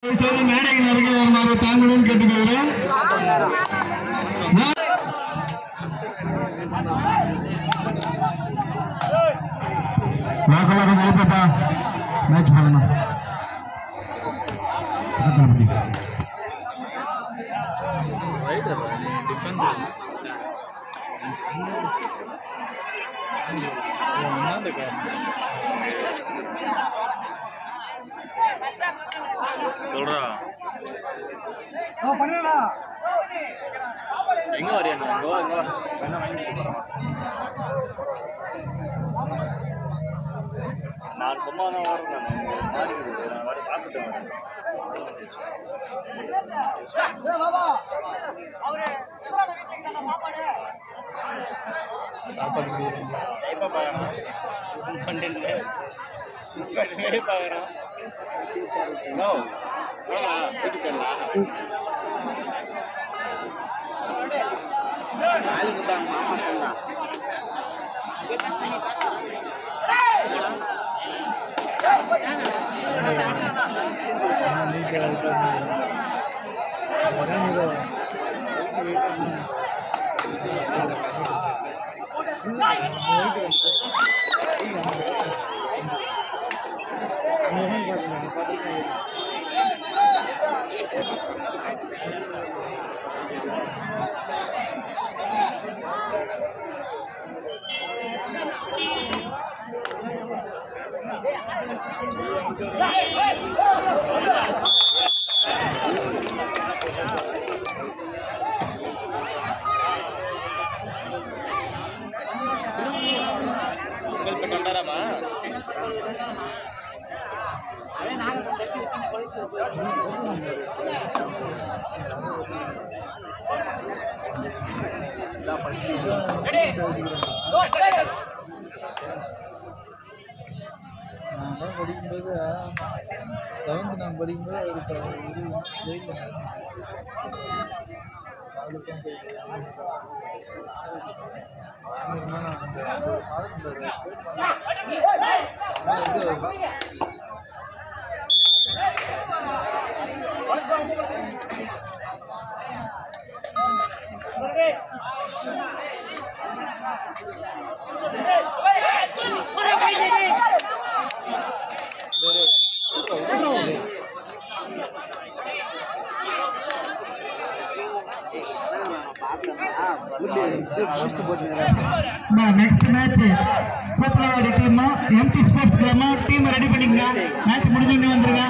செய்து மேடையில் இறங்கி வருமாறு தாங்களும் கேட்டுக்கொள்கிறோம் வாக்கெல்லாம் கொஞ்சம் எழுப்பப்பா மேட்ச் பண்ணணும் பக்கத்துல பிடி. சொல்றா எங்க வரையா எங்க வா, எங்க வா. வேணா வாங்கிட்டு போ. நான் சும்மா தான் வரேன் நான் மாறி இருக்குது. நான் வர சாப்பிட்டு வரேன் சாப்பாடு எப்போ பார்க்குறோம் பன்னெண்டு பன்னெண்டு பார்க்குறோம் செங்கல்பட்டு வந்தாராமா நான் படிக்கும்போது செவன்த் நான் படிக்கும்போது அவருக்கு இது ஜெயிலில் அவளுக்கும் next match Kuppalavadi team MD sports club team ready பண்ணிக்கங்க மேட்ச் முடிஞ்சோடனே வந்துருங்க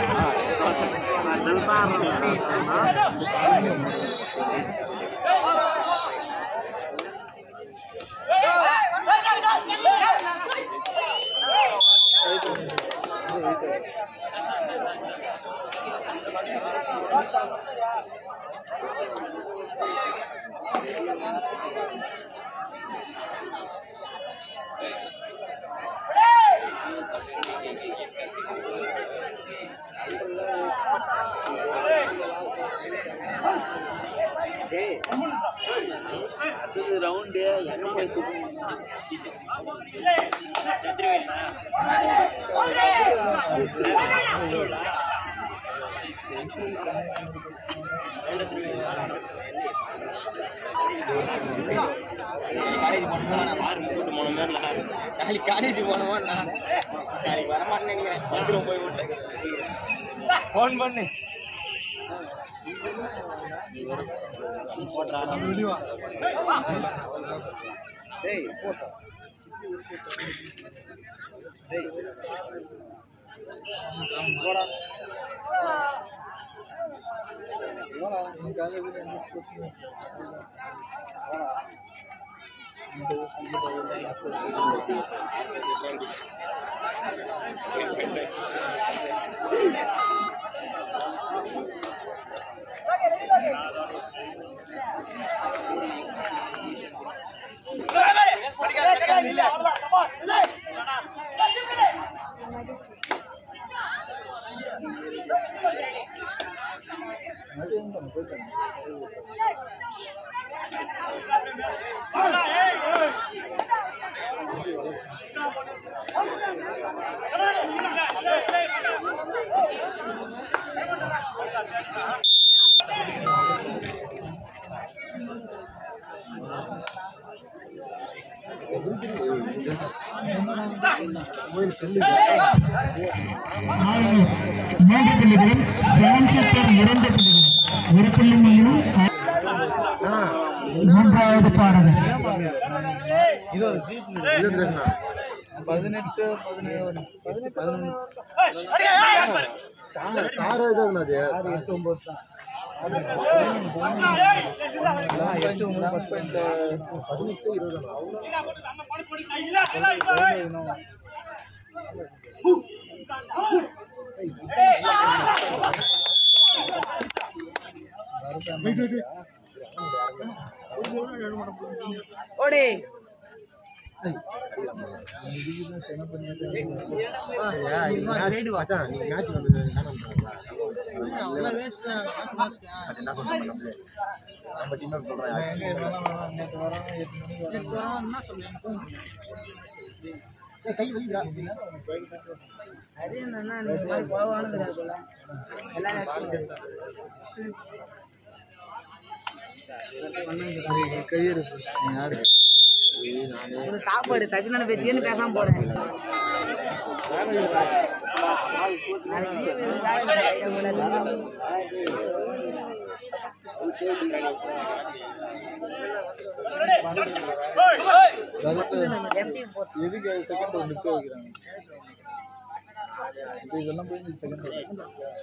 அடுத்தது ரவுண்டு எங்க போய் சுத்தம் காலேஜ் போனோமா நான் ஆறு கூட்டு போன மாதிரி நாளைக்கு காலேஜ் போனோமா நான் நாளைக்கு வரமாட்டேன்னு நினைக்கிறேன் வந்துடும் போய் விட்டு ஃபோன் பண்ணு டேய் போ சார் டேய் போடா போடா போடா Hey! நான்கு மூன்று புள்ளிகளும் செவன் சூப்பர் இரண்டு புள்ளிகளும் ஒரு புள்ளி மையம் மூன்றாவது பாடகர் இது ஒரு ஜீப் பதினெட்டு பதினேழு பதினெட்டு பதினொன்று கார் ஏதாவது ஆறு எட்டு ஒம்பது தான் எட்டு ஒம்பது பத்து பாயிண்ட் பதினெட்டு இருபது மச்சான் நீங்க மேட்ச் வந்தது அது என்ன சொல்றேன் நம்ம டீம் சொல்றேன் நேற்று வரோம் எட்டு மணிக்கு வரோம் ஏய், கை வலிக்கிறா கையெழு யாரு சாப்பாடு சச்சினோட பேச்சுக்கேன்னு பேசாம போறேன் எதுக்கு செகண்ட் ரவுண்ட் நிற்க வைக்கிறாங்க இப்போ இதெல்லாம் போய் செகண்ட் ரவுண்ட்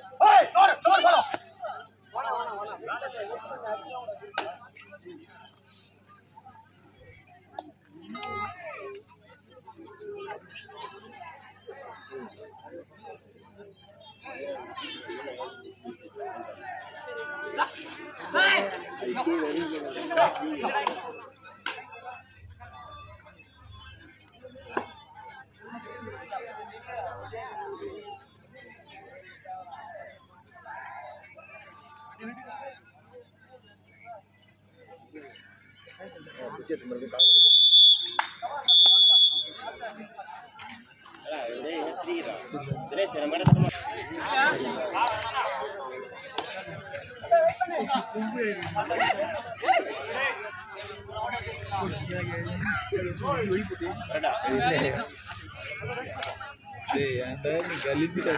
டேய் ஏன்டா நீ கழிச்சுட்டா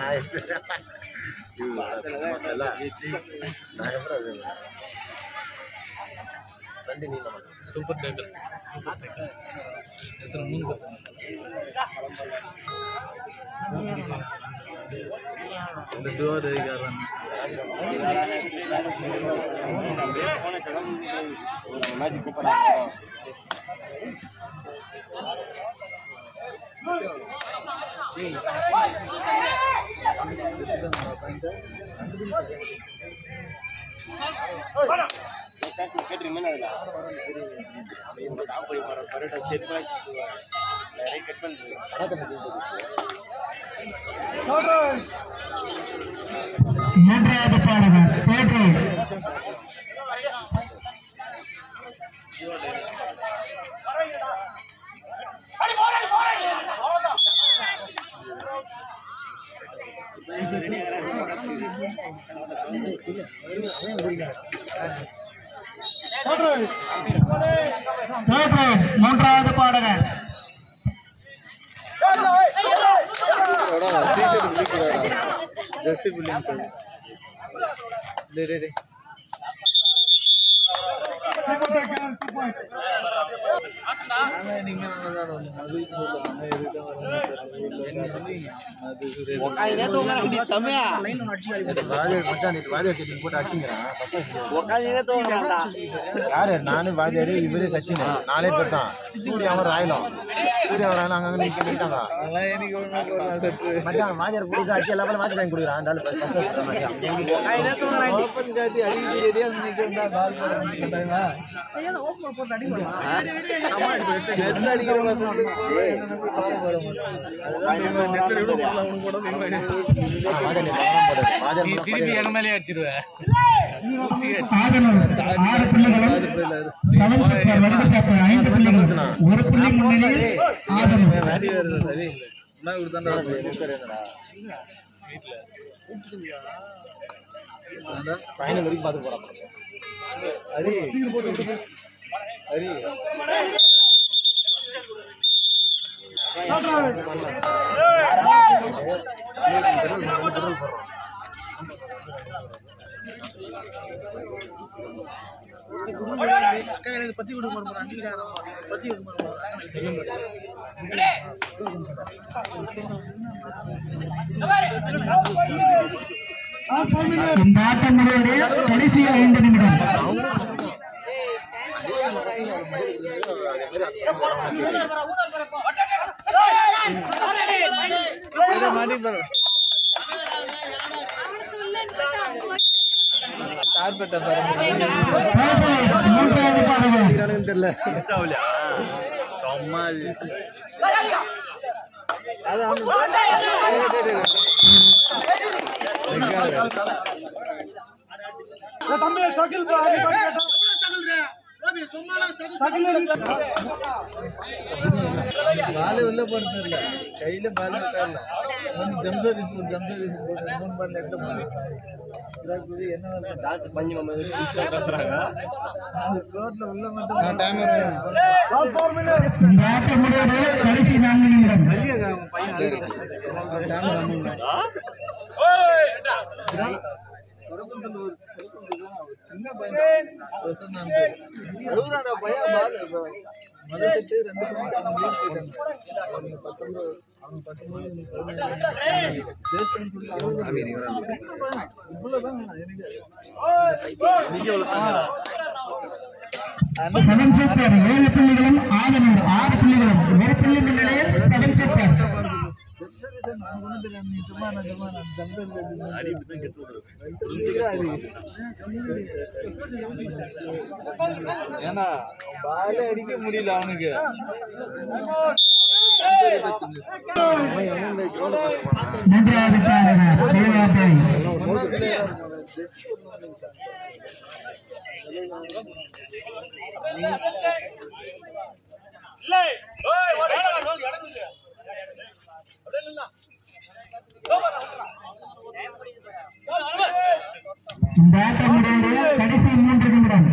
சூப்பர் டேக்கர் சூப்பர் டேக்கர் எத்தனை மூணு பேர் இந்த டோர் காரன் மேட்ச் கூப்பிடுறாங்க கேட்டுருமே பரோட்டா செட் பண்ணி நிறைய கட் பண்ணுறேன் மூன்றாவது பாடகர் பேட்டை பேட்டை மூன்றாவது பாடகர் டிஷர்ட் பிடிக்கிறாடா ஜெர்சி பில்லிங் டேய் டேய் டேய் நானே நீங்க நல்லதா ஒண்ணு அது சொல்லுவாங்க எதுக்கு அது வாஜர் மச்சான் நேற்று வாஜர் செட்டிங் போட்டு அடிச்சுங்கிறான் யாரு நானு வாஜர் இவரு சச்சின் நாலே பேர் தான் சூர்யா அவன் ராயலம் சூர்யா அவன் ராயலம் அங்கங்க நிக்க நிற்காங்க அதெல்லாம் எனக்கு ஒண்ணு போடாது மச்சான் வாஜர் போட்டு அடிச்சு எல்லா பேரும் வாட்ச் வாங்கி கொடுக்குறான் அந்த ஆளு first first மச்சான் ஓப்பன் காட்டி அடிக்க ரெடியா நிக்கிறதா பால் போட மாட்டேங்கிறாங்க நெட் அடிக்கிற மாதிரி பால் போட ஆ, வாஜர் நேற்று அவன் போட்டாரு. வாஜர் திருப்பி எங்க மேலே ஆதனூர் ஆறு புள்ளிகளும் செவன் சூப்பர் வலது பக்க ஐந்து புள்ளிகளும் ஒரு புள்ளி முன்னிலையில் ஆதனூர் வேடி வேறு சரி என்ன கொடுத்தாண்டா ஃபைனல் வரைக்கும் பார்த்துட்டு போறான் ஹரி ஹரி இந்த ஆட்டம் முடிவடைய கடைசி ஐந்து நிமிடம் மாட்டிப்பாரு கார்பெட்டை பாருங்க கோப்பை மூன்றாவது பாடகர் தெரியல சும்மா அது அவன் பால் உள்ள போறது இல்ல கையில பால் விட்டால ஜம்சரி ஜம்சரி மூணு பால் எடுத்து போகுது என்ன காசு பஞ்சு மம்மது பேசுறாங்க ரோட்ல உள்ள மட்டும் டைம் இந்த ஆட்டம் முடிவடைய கடைசி நான்கு நிமிடம் சின்ன பையன் அழுகுறாடா பையன் பால் முதல் செட்டு ரெண்டு point அவன் lead போயிட்டாங்க. அவங்க பத்தொன்பது அவங்க பத்தொன்பது இவங்க பதினேழு. Waste பண்ணி சொல்லி அழுகுறாங்க. இவ்வளவுதான் எனக்கு செவன் சூப்பர் ஏழு புள்ளிகளும் ஆறு நிமிடம் ஆறு புள்ளிகளும் ஒரு புள்ளி முன்னிலையில் செவன் சூப்பர் ரிசர்வேஷன் நான் ஒண்ணும் தெரியாது. நீ சும்மா நான் சும்மா நான் ஜம்பர் ஏன்னா பாலே அடிக்க முடியல அவனுக்கு மூன்றாவது பாடகர் தேவாபாய் இந்த ஆட்டம் முடிவுடைய கடைசி மூன்று நிமிடம்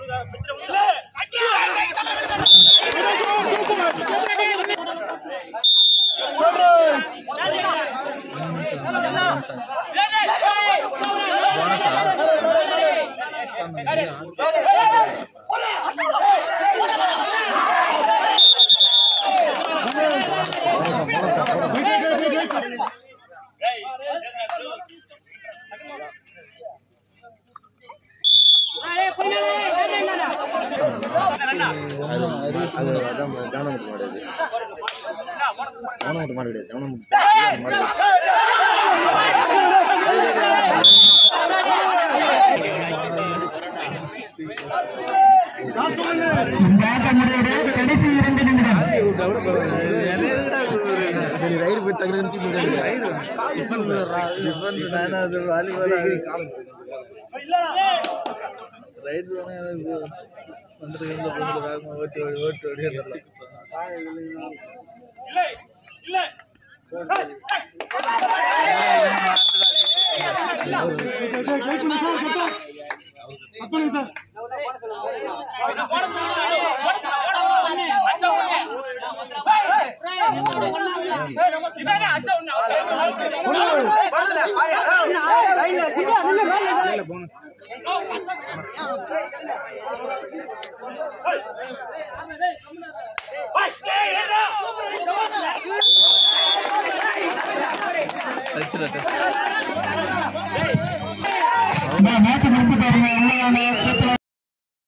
அது அது அதான் கவனம் மாடு அது கவனம் மாடு கிடையாது கவனம் மாடு இந்த ஆட்டம் முடிவுடைய கடைசி இரண்டு நிமிடம் நீ ரைடு போய் டக்கு நிறுத்தி முடியாது ரைட் வந்துட்டு வேகமாக ஓட்டி ஓடி ஓட்டி ஓடி வந்துடலாம் இந்த மேட்ச் முடிச்சு பாருங்க உள்ளவங்க